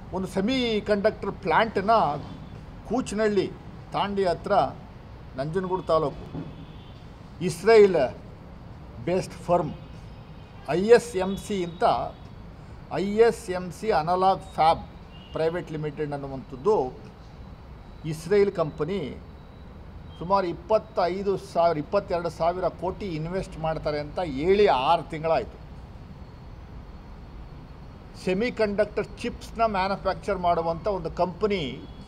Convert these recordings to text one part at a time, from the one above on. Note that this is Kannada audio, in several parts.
ಒಂದು ಸೆಮಿ ಕಂಡಕ್ಟರ್ ಪ್ಲ್ಯಾಂಟನ್ನ ಕೂಚನಹಳ್ಳಿ ತಾಂಡಿ ಹತ್ರ Nanjangud taluk Israel based firm I S M C ಅಂತ I S M C analog fab private limited ಅನ್ನುವಂಥದ್ದು ಇಸ್ರೇಲ್ ಕಂಪನಿ ಸುಮಾರು ಇಪ್ಪತ್ತೈದು ಸಾವಿರ ಇಪ್ಪತ್ತೆರಡು ಸಾವಿರ ಕೋಟಿ ಇನ್ವೆಸ್ಟ್ ಮಾಡ್ತಾರೆ ಅಂತ ಹೇಳಿ ಆರು ತಿಂಗಳಾಯಿತು ಸೆಮಿ ಕಂಡಕ್ಟರ್ ಚಿಪ್ಸ್ನ ಮ್ಯಾನುಫ್ಯಾಕ್ಚರ್ ಮಾಡುವಂಥ ಒಂದು ಕಂಪನಿ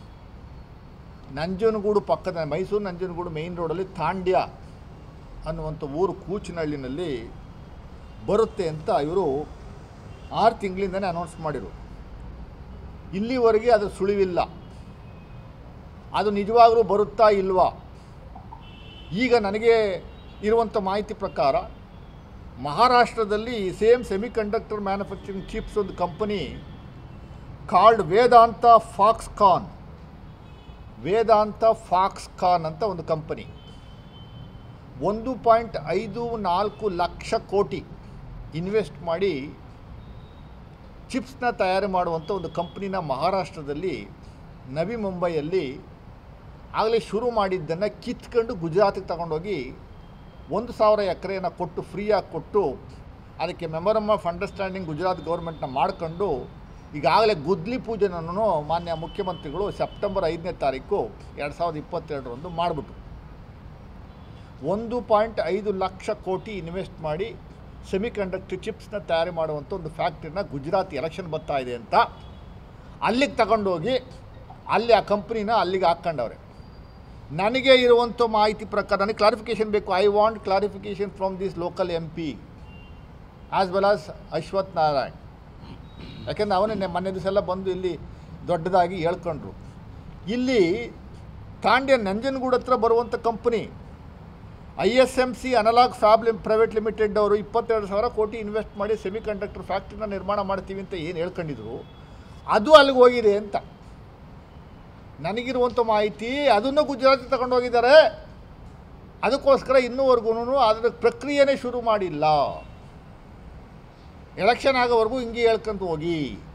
ನಂಜನಗೂಡು ಪಕ್ಕದ ಮೈಸೂರು ನಂಜನಗೂಡು ಮೇಯ್ನ್ ರೋಡಲ್ಲಿ ತಾಂಡ್ಯ ಅನ್ನುವಂಥ ಊರು ಕೂಚಿನಹಳ್ಳಿನಲ್ಲಿ ಬರುತ್ತೆ ಅಂತ ಇವರು ಆರು ತಿಂಗಳಿಂದನೇ ಅನೌನ್ಸ್ ಮಾಡಿರು ಇಲ್ಲಿವರೆಗೆ ಅದು ಸುಳಿವಿಲ್ಲ ಅದು ನಿಜವಾಗ್ಲೂ ಬರುತ್ತಾ ಇಲ್ವಾ ಈಗ ನನಗೆ ಇರುವಂಥ ಮಾಹಿತಿ ಪ್ರಕಾರ ಮಹಾರಾಷ್ಟ್ರದಲ್ಲಿ same semiconductor manufacturing chips ಒಂದು company called Vedanta Foxconn Vedanta Foxconn ಅಂತ ಒಂದು ಕಂಪನಿ ಒಂದು ಪಾಯಿಂಟ್ ಐದು ನಾಲ್ಕು ಲಕ್ಷ ಕೋಟಿ ಇನ್ವೆಸ್ಟ್ ಮಾಡಿ ಚಿಪ್ಸ್ನ ತಯಾರು ಮಾಡುವಂಥ ಒಂದು ಕಂಪ್ನಿನ ಮಹಾರಾಷ್ಟ್ರದಲ್ಲಿ ನವಿ ಮುಂಬೈಯಲ್ಲಿ ಆಗಲೇ ಶುರು ಮಾಡಿದ್ದನ್ನು ಕಿತ್ಕೊಂಡು ಗುಜರಾತಿಗೆ ತಗೊಂಡೋಗಿ ಒಂದು ಸಾವಿರ ಎಕರೆಯನ್ನು ಕೊಟ್ಟು ಫ್ರೀಯಾಗಿ ಕೊಟ್ಟು ಅದಕ್ಕೆ ಮೆಮೊರಮ್ ಆಫ್ ಅಂಡರ್ಸ್ಟ್ಯಾಂಡಿಂಗ್ ಗುಜರಾತ್ ಗೌರ್ಮೆಂಟ್ನ ಮಾಡ್ಕೊಂಡು ಈಗಾಗಲೇ ಗುದ್ಲಿ ಪೂಜೆನೂ ಮಾನ್ಯ ಮುಖ್ಯಮಂತ್ರಿಗಳು ಸೆಪ್ಟೆಂಬರ್ ಐದನೇ ತಾರೀಕು ಎರಡು ಸಾವಿರದ ಇಪ್ಪತ್ತೆರಡರಂದು ಮಾಡಿಬಿಟ್ರು ಒಂದು ಪಾಯಿಂಟ್ ಐದು ಲಕ್ಷ ಕೋಟಿ ಇನ್ವೆಸ್ಟ್ ಮಾಡಿ ಸೆಮಿ ಕಂಡಕ್ಟರ್ ಚಿಪ್ಸ್ನ ತಯಾರು ಮಾಡುವಂಥ ಒಂದು ಫ್ಯಾಕ್ಟ್ರಿನ ಗುಜರಾತ್ ಎಲೆಕ್ಷನ್ ಬರ್ತಾ ಇದೆ ಅಂತ ಅಲ್ಲಿಗೆ ತಗೊಂಡೋಗಿ ಅಲ್ಲಿ ಆ ಕಂಪ್ನಿನ ಅಲ್ಲಿಗೆ ಹಾಕ್ಕೊಂಡವ್ರೆ ನನಗೆ ಇರುವಂಥ ಮಾಹಿತಿ ಪ್ರಕಾರ ನನಗೆ ಕ್ಲಾರಿಫಿಕೇಷನ್ ಬೇಕು I want clarification from this local M P as well as Ashwath Narayan ಯಾಕೆಂದ್ರೆ ಅವನೇ ಮೊನ್ನೆ ದಿವಸ ಎಲ್ಲ ಬಂದು ಇಲ್ಲಿ ದೊಡ್ಡದಾಗಿ ಹೇಳ್ಕೊಂಡ್ರು ಇಲ್ಲಿ ತಾಂಡ್ಯ ನಂಜನಗೂಡು ಹತ್ರ ಬರುವಂಥ company I S M C analog fab lim private limited ಅವರು ಇಪ್ಪತ್ತೆರಡು ಸಾವಿರ ಕೋಟಿ ಇನ್ವೆಸ್ಟ್ ಮಾಡಿ ಸೆಮಿ ಕಂಡಕ್ಟರ್ ಫ್ಯಾಕ್ಟ್ರಿನ ನಿರ್ಮಾಣ ಮಾಡ್ತೀವಿ ಅಂತ ಏನು ಹೇಳ್ಕೊಂಡಿದ್ರು ಅದು ಅಲ್ಲಿಗೆ ಹೋಗಿದೆ ಅಂತ ನನಗಿರುವಂಥ ಮಾಹಿತಿ ಅದನ್ನು ಗುಜರಾತಿಗೆ ತಗೊಂಡು ಹೋಗಿದ್ದಾರೆ ಅದಕ್ಕೋಸ್ಕರ ಇನ್ನೂವರೆಗೂ ಅದರ ಪ್ರಕ್ರಿಯೆನೇ ಶುರು ಮಾಡಿಲ್ಲ ಎಲೆಕ್ಷನ್ ಆಗೋವರೆಗೂ ಹಿಂಗೆ ಹೇಳ್ಕೊಂತ ಹೋಗಿ